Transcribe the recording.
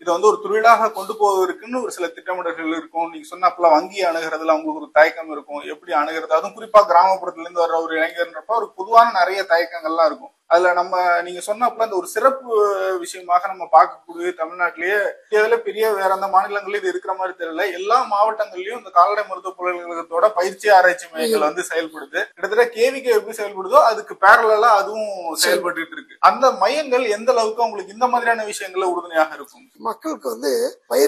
இதை வந்து ஒரு தொழிலாக கொண்டு போவதற்குன்னு ஒரு சில திட்டமிடல்கள் இருக்கும் நீங்க சொன்னாப்புல வங்கி அணுகிறதுல அவங்களுக்கு ஒரு தயக்கம் இருக்கும் எப்படி அணுகிறது அதுவும் குறிப்பா கிராமப்புறத்துல இருந்து வர்ற ஒரு இளைஞர்ன்றப்ப ஒரு பொதுவான நிறைய தயக்கங்கள்லாம் இருக்கும் அதுல நம்ம நீங்க சொன்னப்பல அந்த ஒரு சிறப்பு விஷயமாக நம்ம பார்க்கக்கூடிய தமிழ்நாட்டிலேயே இதுல பெரிய வேற அந்த மாநிலங்களில் இது இருக்கிற மாதிரி தெரியல எல்லா மாவட்டங்கள்லயும் இந்த கால்நடை மருத்துவ பல்கலைக்கழகத்தோட பயிற்சி ஆராய்ச்சி மையங்கள் வந்து செயல்படுது கிட்டத்தட்ட கேவிக்கு எப்படி செயல்படுதோ அதுக்கு பேரலா அதுவும் செயல்பட்டு இருக்கு அந்த மையங்கள் எந்த அளவுக்கு உங்களுக்கு இந்த மாதிரியான விஷயங்கள்ல உறுதுணையாக இருக்கும் மக்களுக்கு வந்து பயிர்